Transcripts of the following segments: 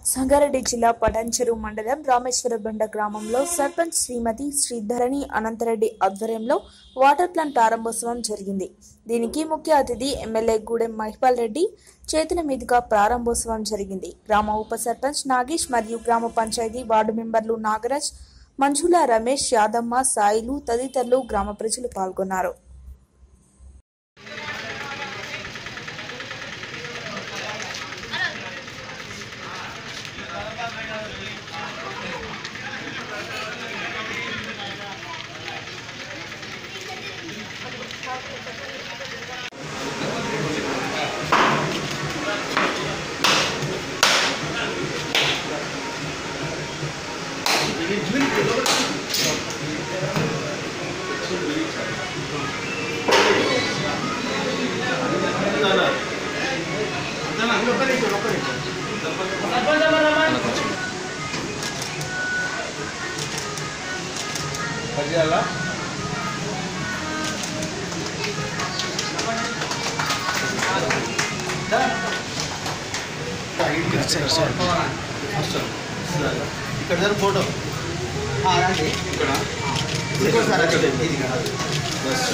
సంగారెడ్డి జిల్లా పటాన్చెరు మండలం రామేశ్వరబండ గ్రామంలో సర్పంచ్ శ్రీమతి శ్రీధరణి అనంతరెడ్డి ఆధ్వర్యంలో వాటర్ ప్లాంట్ ప్రారంభోత్సవం జరిగింది దీనికి ముఖ్య అతిథి ఎమ్మెల్యే గూడెం మహిపాల్ రెడ్డి చేతుల మీదుగా ప్రారంభోత్సవం జరిగింది గ్రామ ఉప సర్పంచ్ నాగేష్ మరియు గ్రామ పంచాయతీ వార్డు మెంబర్లు నాగరాజ్ మంజుల రమేష్ యాదమ్మ సాయిలు తదితరులు గ్రామ ప్రజలు పాల్గొన్నారు ఇక్కడ దగ్గర ఫోటో ఇక్కడ ఇంకోసారి అక్కడ ఇది కాదు బస్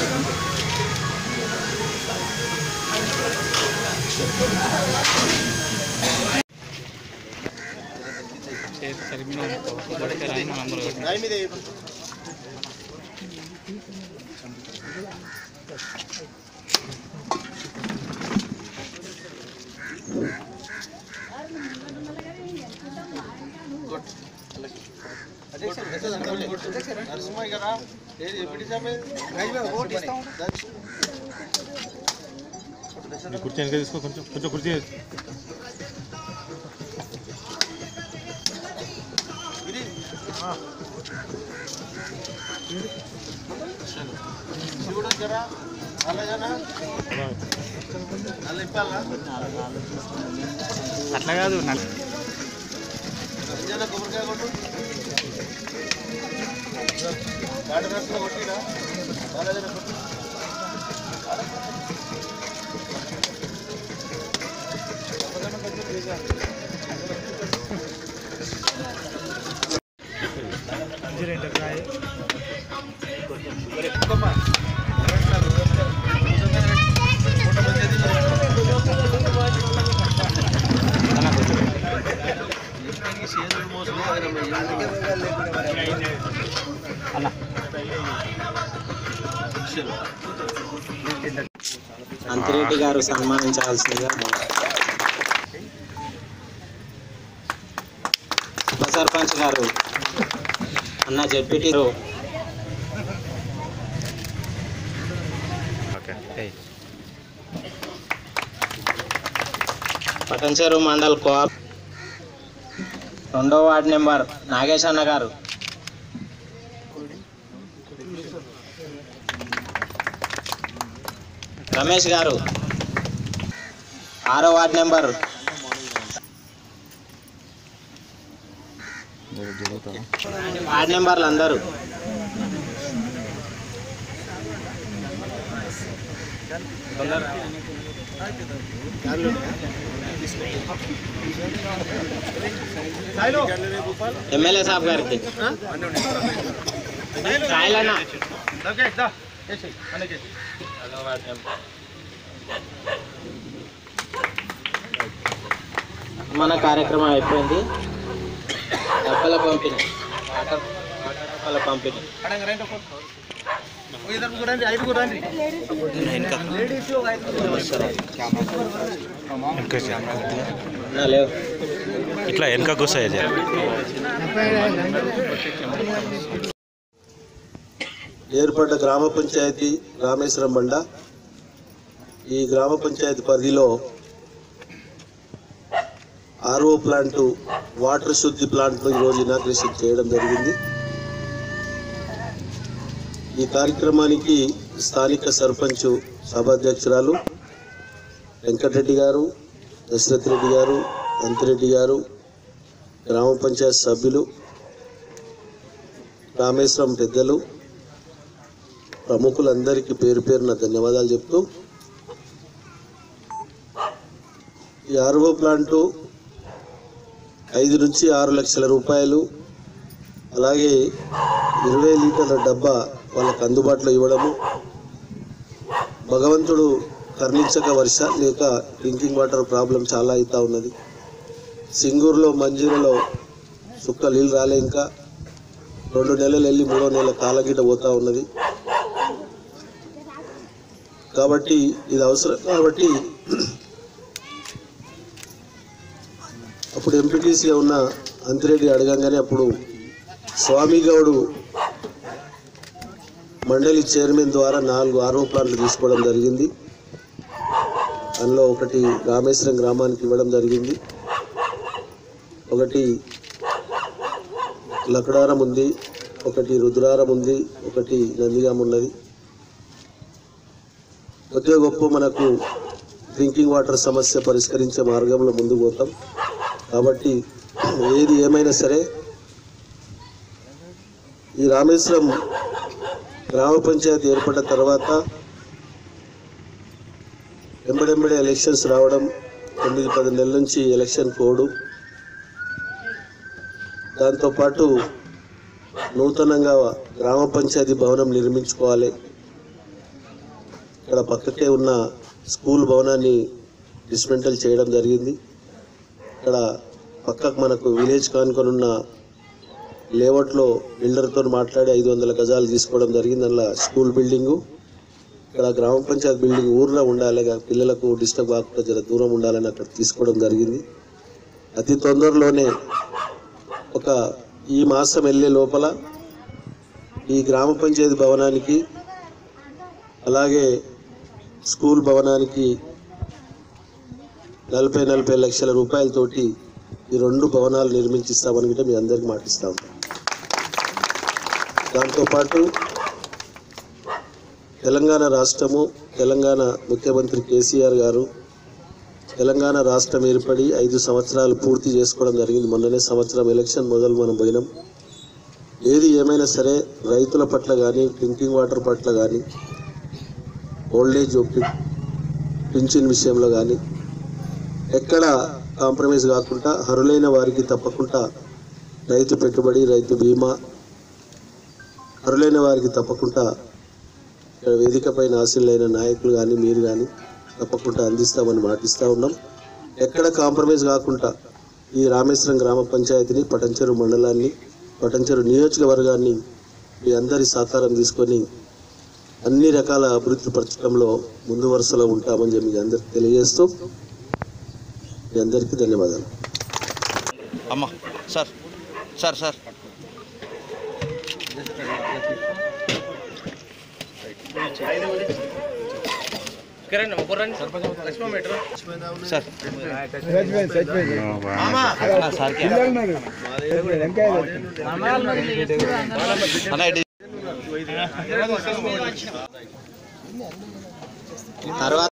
రాయి మీద వేయకు. నరసింహయ్య కదా ఏది ఎప్పుడు ఇచ్చామే ఓటు ఇస్తాం కుర్చీ వెనక తీసుకో కొంచెం కొంచెం కుర్చీ చూడు జరా అలాగేనా అలా ఇప్పాలా అట్లా కాదు జన కొబ్బరికాయ కొట్టు గాడి రసంలో కొట్టిరా అలాగేనా కొట్టు అంతిరెడ్డి గారు సన్మానించాల్సిందిగా ఉప సర్పంచ్ గారు అన్న ZPT okay Patancheru mandal co-op రెండో వార్డు నెంబర్ నాగేష్ అన్న గారు రమేష్ గారు ఆరో వార్డు నెంబర్ వార్డు నెంబర్లు అందరూ ఎమ్మెల్యే సాబ్ గారికి సాయిలన్నా మన కార్యక్రమం అయిపోయింది డబ్బల పంపిణీ వాటర్ వాటర్ డబ్బాల పంపిణీ నా లేవు ఇట్లా వెనక కూర్చోయ్య ఏర్పడ్డ గ్రామ పంచాయతీ రామేశ్వరం బండ ఈ గ్రామ పంచాయతీ పరిధిలో ఆర్ఓ ప్లాంటు వాటర్ శుద్ధి ప్లాంట్ను ఈరోజు ఇనాగ్రేషన్ చేయడం జరిగింది ఈ కార్యక్రమానికి స్థానిక సర్పంచ్ సభాధ్యక్షురాలు వెంకటరెడ్డి గారు దశరథ్ రెడ్డి గారు అంతిరెడ్డి గారు గ్రామ పంచాయతీ సభ్యులు రామేశ్వరం పెద్దలు ప్రముఖులందరికీ పేరు పేరున ధన్యవాదాలు చెప్తూ ఈ ఆర్వో ప్లాంటు ఐదు నుంచి ఆరు లక్షల రూపాయలు అలాగే ఇరవై లీటర్ల డబ్బా వాళ్ళకు అందుబాటులో ఇవ్వడము భగవంతుడు కరుణించక వర్ష లేక డ్రింకింగ్ వాటర్ ప్రాబ్లం చాలా అవుతా ఉన్నది సింగూరులో మంజీరలో సుక్క నీళ్ళు రాలే ఇంకా రెండు నెలలు వెళ్ళి మూడో నెలల కాలగిట పోతా ఉన్నది కాబట్టి ఇది అవసరం కాబట్టి అప్పుడు ఎంపీటీసీగా ఉన్న అంతిరెడ్డి అడగంగానే అప్పుడు స్వామి గౌడు మండలి చైర్మన్ ద్వారా నాలుగు ఆర్ఓ ప్లాంట్లు తీసుకోవడం జరిగింది అందులో ఒకటి రామేశ్వరం గ్రామానికి ఇవ్వడం జరిగింది ఒకటి లకడారం ఉంది ఒకటి రుద్రారం ఉంది ఒకటి నందిగాం ఉన్నది కొద్దిగా గొప్ప మనకు డ్రింకింగ్ వాటర్ సమస్య పరిష్కరించే మార్గంలో ముందుకు పోతాం కాబట్టి ఏది ఏమైనా సరే ఈ రామేశ్వరం గ్రామ పంచాయతీ ఏర్పడ్డ తర్వాత వెంబడెంబడే ఎలక్షన్స్ రావడం తొమ్మిది పది నెలల నుంచి ఎలక్షన్ కోడు దాంతోపాటు నూతనంగా గ్రామ పంచాయతీ భవనం నిర్మించుకోవాలి ఇక్కడ పక్కకే ఉన్న స్కూల్ భవనాన్ని డిస్మెంటల్ చేయడం జరిగింది ఇక్కడ పక్కకు మనకు విలేజ్ కానుకొని ఉన్న లేఅవుట్లో బిల్డర్తో మాట్లాడి ఐదు వందల గజాలు తీసుకోవడం జరిగింది అందులో స్కూల్ బిల్డింగు ఇక్కడ గ్రామ పంచాయతీ బిల్డింగ్ ఊర్లో ఉండాలి ఇక పిల్లలకు డిస్టర్బ్ కాకుండా జర దూరం ఉండాలని అక్కడ తీసుకోవడం జరిగింది అతి తొందరలోనే ఒక ఈ మాసం వెళ్ళే లోపల ఈ గ్రామ పంచాయతీ భవనానికి అలాగే స్కూల్ భవనానికి నలభై నలభై లక్షల రూపాయలతోటి ఈ రెండు భవనాలు నిర్మించిస్తామని కూడా మీ అందరికి మాటిస్తాం దాంతోపాటు తెలంగాణ రాష్ట్రము తెలంగాణ ముఖ్యమంత్రి కేసీఆర్ గారు తెలంగాణ రాష్ట్రం ఏర్పడి ఐదు సంవత్సరాలు పూర్తి చేసుకోవడం జరిగింది మొన్ననే సంవత్సరం ఎలక్షన్ మొదలు మనం పోయినాం ఏది ఏమైనా సరే రైతుల పట్ల కానీ డ్రింకింగ్ వాటర్ పట్ల కానీ ఓల్డేజ్ పింఛన్ విషయంలో కానీ ఎక్కడ కాంప్రమైజ్ కాకుండా అర్హులైన వారికి తప్పకుండా రైతు పెట్టుబడి రైతు బీమా అర్హులైన వారికి తప్పకుండా ఇక్కడ వేదికపైన ఆశీలైన నాయకులు కానీ మీరు కానీ తప్పకుండా అందిస్తామని మాటిస్తూ ఉన్నాం ఎక్కడ కాంప్రమైజ్ కాకుండా ఈ రామేశ్వరం గ్రామ పంచాయతీని పటంచెరు మండలాన్ని పటంచెరు నియోజకవర్గాన్ని మీ అందరి సహకారం తీసుకొని అన్ని రకాల అభివృద్ధి పరచడంలో ముందు వరుసలో ఉంటామని చెప్పి మీ అందరికి తెలియజేస్తూ మీ అందరికీ ధన్యవాదాలు అమ్మ సార్ సార్ సార్ సార్ అన్న ఇటు తర్వాత